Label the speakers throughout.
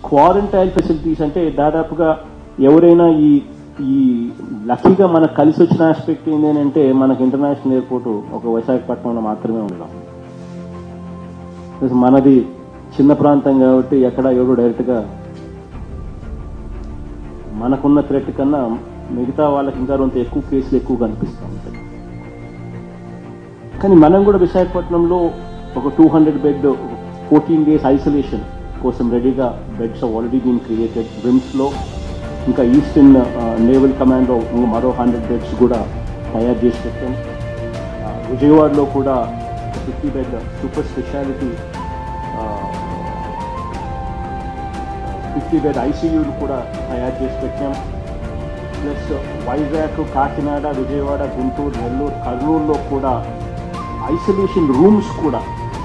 Speaker 1: quarantine facilities అంటే దాదాపుగా ఎవరైనా ఈ ఈ లక్కీగా మనకు కలిసి వచ్చిన ఆస్పెక్ట్ ఏంటి అంటే మనకి ఇంటర్నేషనల్ ఎయిర్పోర్ట్ ఒక విశాఖపట్నంలో మాత్రమే ఉండడం Because మనది చిన్న ప్రాంతం కాబట్టి ఎక్కడ ఎవరు డైరెక్ట్గా మనకున్న థ్రెట్ కన్నా మిగతా వాళ్ళకి ఇంకా కొంత ఎక్కువ కేసులు ఎక్కువ కనిపిస్తూ ఉంటాయి కానీ మనం కూడా విశాఖపట్నంలో ఒక two hundred bed fourteen days isolation కోసం రెడీగా బెడ్స్ ఆల్రెడీ బీన్ క్రియేటెడ్ విమ్స్లో ఇంకా ఈస్టర్న్ నేవల్ కమాండ్లో మరో హండ్రెడ్ బెడ్స్ కూడా తయారు చేసి పెట్టాం ఆ, విజయవాడలో కూడా fifty bed super speciality fifty bed ఐసీయూలు కూడా తయారు చేసి పెట్టాం ప్లస్ వైజాగ్ కాకినాడ విజయవాడ గుంటూరు నెల్లూరు కర్నూలులో కూడా ఐసోలేషన్ రూమ్స్ కూడా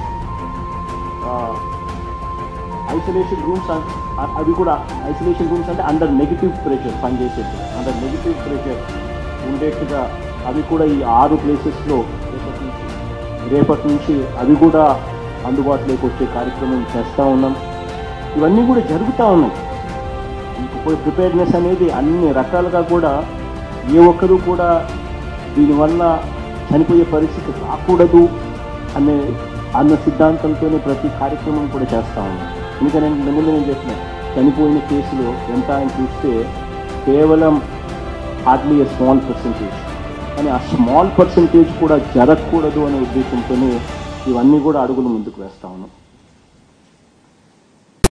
Speaker 1: ఐసోలేషన్ రూమ్స్ అవి కూడా ఐసోలేషన్ రూమ్స్ అంటే అండర్ నెగిటివ్ ప్రెషర్ పనిచేసేది అండర్ నెగిటివ్ ప్రెషర్ ఉండేట్టుగా అవి కూడా ఈ ఆరు ప్లేసెస్లో రేపటి నుంచి రేపటి నుంచి అవి కూడా అందుబాటులోకి వచ్చే కార్యక్రమం చేస్తూ ఉన్నాం ఇవన్నీ కూడా జరుగుతూ ఉన్నాయి ఈ ప్రిపేర్నెస్ అనేది అన్ని రకాలుగా కూడా ఏ ఒక్కరూ కూడా దీనివల్ల చనిపోయే పరిస్థితి రాకూడదు అనే అన్న సిద్ధాంతంతోనే ప్రతి కార్యక్రమం కూడా చేస్తూ ఉన్నాం ఎందుకని ముందు నేను చెప్పిన చనిపోయిన కేసులు ఎంత అని చూస్తే కేవలం హార్డ్లీ ఏ స్మాల్ పర్సంటేజ్ కానీ ఆ స్మాల్ పర్సంటేజ్ కూడా జరగకూడదు అనే ఉద్దేశంతోనే ఇవన్నీ కూడా అడుగులు ముందుకు వేస్తా ఉన్నాం